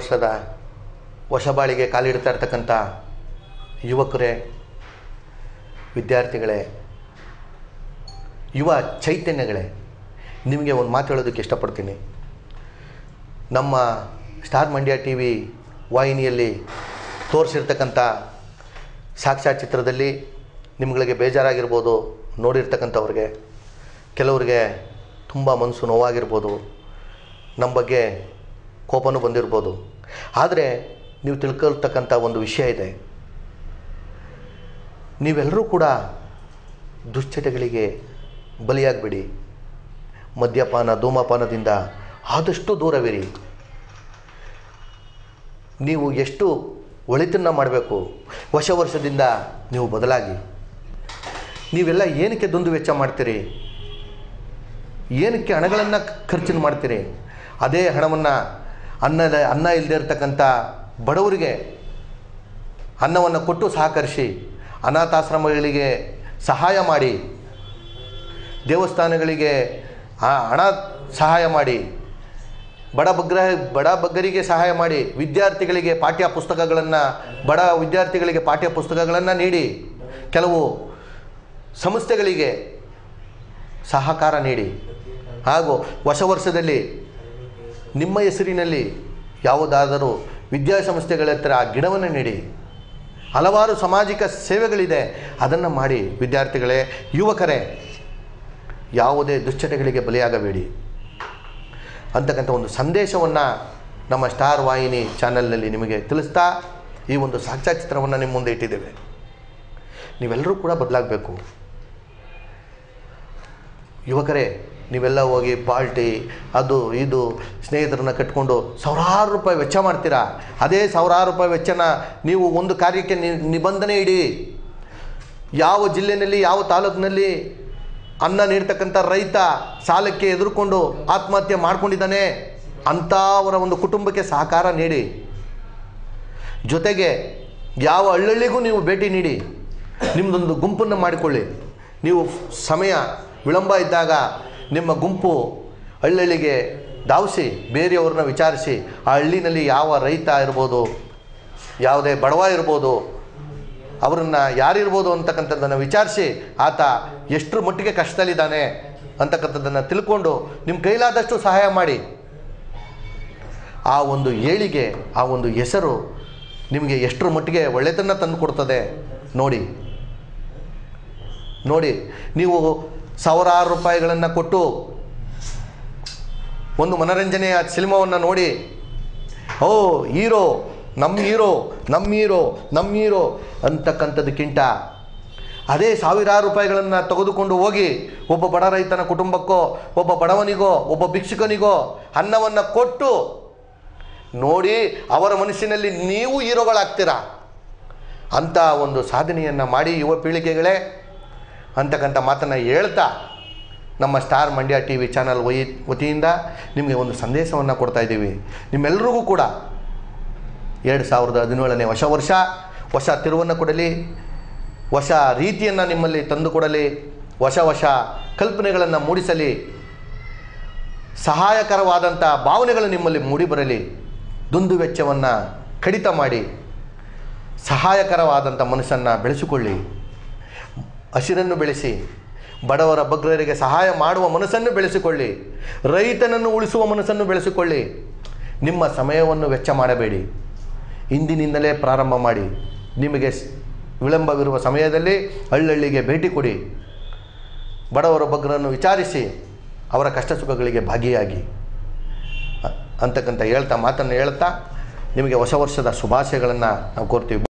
ವರ್ಷದ ಹೊಸಬಾಳಿಗೆ ಕಾಲಿಡ್ತಾ ಇರ್ತಕ್ಕಂಥ ಯುವಕರೇ ವಿದ್ಯಾರ್ಥಿಗಳೇ ಯುವ ಚೈತನ್ಯಗಳೇ ನಿಮಗೆ ಒಂದು ಮಾತು ಹೇಳೋದಕ್ಕೆ ಇಷ್ಟಪಡ್ತೀನಿ ನಮ್ಮ ಸ್ಟಾರ್ ಮಂಡ್ಯ ಟಿ ವಿ ವಾಹಿನಿಯಲ್ಲಿ ತೋರಿಸಿರ್ತಕ್ಕಂಥ ಸಾಕ್ಷ್ಯಚಿತ್ರದಲ್ಲಿ ನಿಮ್ಗಳಿಗೆ ಬೇಜಾರಾಗಿರ್ಬೋದು ನೋಡಿರ್ತಕ್ಕಂಥವ್ರಿಗೆ ಕೆಲವ್ರಿಗೆ ತುಂಬ ಮನಸ್ಸು ನೋವಾಗಿರ್ಬೋದು ನಮ್ಮ ಬಗ್ಗೆ ಕೋಪನೂ ಬಂದಿರ್ಬೋದು ಆದರೆ ನೀವು ತಿಳ್ಕೊಳ್ತಕ್ಕಂಥ ಒಂದು ವಿಷಯ ಇದೆ ನೀವೆಲ್ಲರೂ ಕೂಡ ದುಶ್ಚಟಗಳಿಗೆ ಬಲಿಯಾಗಬೇಡಿ ಮದ್ಯಪಾನ ಧೂಮಪಾನದಿಂದ ಆದಷ್ಟು ದೂರವಿರಿ ನೀವು ಎಷ್ಟು ಒಳಿತನ್ನು ಮಾಡಬೇಕು ವರ್ಷ ವರ್ಷದಿಂದ ನೀವು ಬದಲಾಗಿ ನೀವೆಲ್ಲ ಏನಕ್ಕೆ ದುಂದು ವೆಚ್ಚ ಮಾಡ್ತೀರಿ ಏನಕ್ಕೆ ಹಣಗಳನ್ನು ಖರ್ಚು ಮಾಡ್ತೀರಿ ಅದೇ ಹಣವನ್ನು ಅನ್ನದ ಅನ್ನ ಇಲ್ಲದೆ ಇರತಕ್ಕಂಥ ಬಡವರಿಗೆ ಅನ್ನವನ್ನು ಕೊಟ್ಟು ಸಹಕರಿಸಿ ಅನಾಥಾಶ್ರಮಗಳಿಗೆ ಸಹಾಯ ಮಾಡಿ ದೇವಸ್ಥಾನಗಳಿಗೆ ಆ ಹಣ ಸಹಾಯ ಮಾಡಿ ಬಡ ಬಗ್ರ ಬಡ ಬಗ್ಗರಿಗೆ ಸಹಾಯ ಮಾಡಿ ವಿದ್ಯಾರ್ಥಿಗಳಿಗೆ ಪಾಠ್ಯ ಪುಸ್ತಕಗಳನ್ನು ಬಡ ವಿದ್ಯಾರ್ಥಿಗಳಿಗೆ ಪಾಠ್ಯ ಪುಸ್ತಕಗಳನ್ನು ನೀಡಿ ಕೆಲವು ಸಂಸ್ಥೆಗಳಿಗೆ ಸಹಕಾರ ನೀಡಿ ಹಾಗೂ ಹೊಸ ವರ್ಷದಲ್ಲಿ ನಿಮ್ಮ ಹೆಸರಿನಲ್ಲಿ ಯಾವುದಾದರೂ ವಿದ್ಯಾಸಂಸ್ಥೆಗಳ ಹತ್ರ ಆ ಗಿಡವನ್ನು ನೀಡಿ ಹಲವಾರು ಸಾಮಾಜಿಕ ಸೇವೆಗಳಿದೆ ಅದನ್ನು ಮಾಡಿ ವಿದ್ಯಾರ್ಥಿಗಳೇ ಯುವಕರೇ ಯಾವುದೇ ದುಶ್ಚಟಗಳಿಗೆ ಬಲಿಯಾಗಬೇಡಿ ಅಂತಕ್ಕಂಥ ಒಂದು ಸಂದೇಶವನ್ನು ನಮ್ಮ ಸ್ಟಾರ್ ವಾಹಿನಿ ಚಾನಲ್ನಲ್ಲಿ ನಿಮಗೆ ತಿಳಿಸ್ತಾ ಈ ಒಂದು ಸಾಕ್ಷ್ಯಚಿತ್ರವನ್ನು ನಿಮ್ಮ ಮುಂದೆ ಇಟ್ಟಿದ್ದೇವೆ ನೀವೆಲ್ಲರೂ ಕೂಡ ಬದಲಾಗಬೇಕು ಯುವಕರೇ ನೀವೆಲ್ಲ ಹೋಗಿ ಪಾರ್ಟಿ ಅದು ಇದು ಸ್ನೇಹಿತರನ್ನ ಕಟ್ಕೊಂಡು ಸಾವಿರಾರು ರೂಪಾಯಿ ವೆಚ್ಚ ಮಾಡ್ತೀರಾ ಅದೇ ಸಾವಿರಾರು ರೂಪಾಯಿ ವೆಚ್ಚನ ನೀವು ಒಂದು ಕಾರ್ಯಕ್ಕೆ ನಿ ನಿಬಂಧನೆ ಇಡಿ ಯಾವ ಜಿಲ್ಲೆಯಲ್ಲಿ ಯಾವ ತಾಲೂಕಿನಲ್ಲಿ ಅನ್ನ ನೀಡ್ತಕ್ಕಂಥ ರೈತ ಸಾಲಕ್ಕೆ ಎದುರುಕೊಂಡು ಆತ್ಮಹತ್ಯೆ ಮಾಡ್ಕೊಂಡಿದ್ದಾನೆ ಅಂಥವರ ಒಂದು ಕುಟುಂಬಕ್ಕೆ ಸಹಕಾರ ನೀಡಿ ಜೊತೆಗೆ ಯಾವ ಹಳ್ಳಹಳ್ಳಿಗೂ ನೀವು ಭೇಟಿ ನೀಡಿ ನಿಮ್ಮದೊಂದು ಗುಂಪನ್ನು ಮಾಡಿಕೊಳ್ಳಿ ನೀವು ಸಮಯ ವಿಳಂಬ ಇದ್ದಾಗ ನಿಮ್ಮ ಗುಂಪು ಹಳ್ಳಹಳ್ಳಿಗೆ ಧಾವಿಸಿ ಬೇರೆಯವ್ರನ್ನ ವಿಚಾರಿಸಿ ಆ ಹಳ್ಳಿನಲ್ಲಿ ಯಾವ ರೈತ ಇರ್ಬೋದು ಯಾವುದೇ ಬಡವ ಇರ್ಬೋದು ಅವರನ್ನು ಯಾರಿರ್ಬೋದು ಅಂತಕ್ಕಂಥದ್ದನ್ನು ವಿಚಾರಿಸಿ ಆತ ಎಷ್ಟರ ಮಟ್ಟಿಗೆ ಕಷ್ಟದಲ್ಲಿದ್ದಾನೆ ಅಂತಕ್ಕಂಥದ್ದನ್ನು ತಿಳ್ಕೊಂಡು ನಿಮ್ಮ ಕೈಲಾದಷ್ಟು ಸಹಾಯ ಮಾಡಿ ಆ ಒಂದು ಏಳಿಗೆ ಆ ಒಂದು ಹೆಸರು ನಿಮಗೆ ಎಷ್ಟರ ಮಟ್ಟಿಗೆ ಒಳ್ಳೆತನ ತಂದು ಕೊಡ್ತದೆ ನೋಡಿ ನೋಡಿ ನೀವು ಸಾವಿರಾರು ರೂಪಾಯಿಗಳನ್ನು ಕೊಟ್ಟು ಒಂದು ಮನರಂಜನೆಯ ಸಿನಿಮಾವನ್ನು ನೋಡಿ ಓ ಹೀರೋ ನಮ್ಮ ಹೀರೋ ನಮ್ಮ ಹೀರೋ ನಮ್ಮ ಹೀರೋ ಅಂತಕ್ಕಂಥದ್ದಕ್ಕಿಂತ ಅದೇ ಸಾವಿರಾರು ರೂಪಾಯಿಗಳನ್ನು ತೆಗೆದುಕೊಂಡು ಹೋಗಿ ಒಬ್ಬ ಬಡ ರೈತನ ಕುಟುಂಬಕ್ಕೋ ಒಬ್ಬ ಬಡವನಿಗೋ ಒಬ್ಬ ಭಿಕ್ಷುಕನಿಗೋ ಅನ್ನವನ್ನು ಕೊಟ್ಟು ನೋಡಿ ಅವರ ಮನಸ್ಸಿನಲ್ಲಿ ನೀವು ಹೀರೋಗಳಾಗ್ತೀರಾ ಅಂಥ ಒಂದು ಸಾಧನೆಯನ್ನು ಮಾಡಿ ಯುವ ಪೀಳಿಗೆಗಳೇ ಅಂತಕ್ಕಂಥ ಮಾತನ್ನು ಹೇಳ್ತಾ ನಮ್ಮ star Mandya T V channel ವೈ ವತಿಯಿಂದ ನಿಮಗೆ ಒಂದು ಸಂದೇಶವನ್ನು ಕೊಡ್ತಾ ಇದ್ದೀವಿ ನಿಮ್ಮೆಲ್ಲರಿಗೂ ಕೂಡ ಎರಡು ಸಾವಿರದ ಹದಿನೇಳನೇ ಹೊಸ ವರ್ಷ ಹೊಸ ತಿರುವನ್ನು ಕೊಡಲಿ ಹೊಸ ರೀತಿಯನ್ನು ನಿಮ್ಮಲ್ಲಿ ತಂದು ಕೊಡಲಿ ಹೊಸ ಹೊಸ ಕಲ್ಪನೆಗಳನ್ನು ಮೂಡಿಸಲಿ ಸಹಾಯಕರವಾದಂಥ ಭಾವನೆಗಳು ನಿಮ್ಮಲ್ಲಿ ಮೂಡಿಬರಲಿ ದುಂದು ವೆಚ್ಚವನ್ನು ಕಡಿತ ಮಾಡಿ ಸಹಾಯಕರವಾದಂಥ ಮನಸ್ಸನ್ನು ಬೆಳೆಸಿಕೊಳ್ಳಿ ಹಸಿರನ್ನು ಬೆಳೆಸಿ ಬಡವರ ಬಗ್ರರಿಗೆ ಸಹಾಯ ಮಾಡುವ ಮನಸ್ಸನ್ನು ಬೆಳೆಸಿಕೊಳ್ಳಿ ರೈತನನ್ನು ಉಳಿಸುವ ಮನಸ್ಸನ್ನು ಬೆಳೆಸಿಕೊಳ್ಳಿ ನಿಮ್ಮ ಸಮಯವನ್ನು ವೆಚ್ಚ ಮಾಡಬೇಡಿ ಇಂದಿನಿಂದಲೇ ಪ್ರಾರಂಭ ಮಾಡಿ ನಿಮಗೆ ಸ್- ವಿಳಂಬವಿರುವ ಸಮಯದಲ್ಲಿ ಹಳ್ಳಹಳ್ಳಿಗೆ ಭೇಟಿ ಕೊಡಿ ಬಡವರ ಬಗ್ಗರನ್ನು ವಿಚಾರಿಸಿ ಅವರ ಕಷ್ಟ ಸುಖಗಳಿಗೆ ಭಾಗಿಯಾಗಿ ಅ- ಅಂತಕ್ಕಂಥ ಹೇಳ್ತಾ ಮಾತನ್ನು ಹೇಳ್ತಾ ನಿಮಗೆ ಹೊಸ ವರ್ಷದ ಶುಭಾಶಯಗಳನ್ನು ನಾವು ಕೋರ್ತೀವಿ